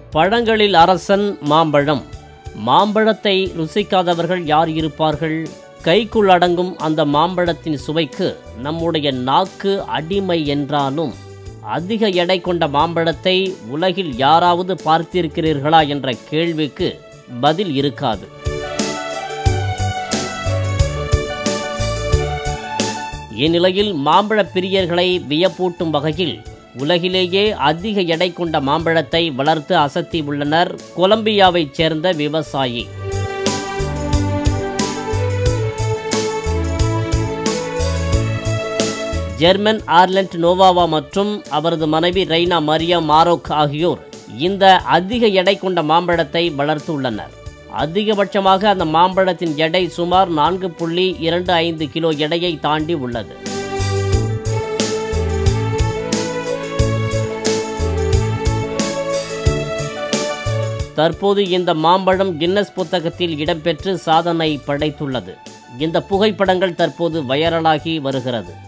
பழங்களில் அரசன் மாம்பழம் மாம்பழத்தை ருசிக்காதவர்கள் யார் இருப்பார்கள் கைக்குள் அடங்கும் அந்த மாம்பழத்தின் சுவைக்கு நம்முடைய நாக்கு அடிமை என்றாலும் அதிக எடை கொண்ட மாம்பழத்தை உலகில் யாராவது பார்த்திருக்கிறீர்களா என்ற கேள்விக்கு பதில் இருக்காது இந்நிலையில் மாம்பழ பிரியர்களை வியப்பூட்டும் வகையில் உலகிலேயே அதிக எடை கொண்ட மாம்பழத்தை வளர்த்து அசத்தி உள்ளனர் கொலம்பியாவைச் சேர்ந்த விவசாயி ஜெர்மன் ஆர்லண்ட் நோவாவா மற்றும் அவரது மனைவி ரெய்னா மரியா மாரோக் ஆகியோர் இந்த அதிக எடை கொண்ட மாம்பழத்தை வளர்த்து உள்ளனர் அதிகபட்சமாக அந்த மாம்பழத்தின் எடை சுமார் நான்கு புள்ளி இரண்டு ஐந்து கிலோ எடையை தாண்டி உள்ளது தற்போது இந்த மாம்பழம் கின்னஸ் புத்தகத்தில் இடம்பெற்று சாதனை படைத்துள்ளது இந்த புகைப்படங்கள் தற்போது வைரலாகி வருகிறது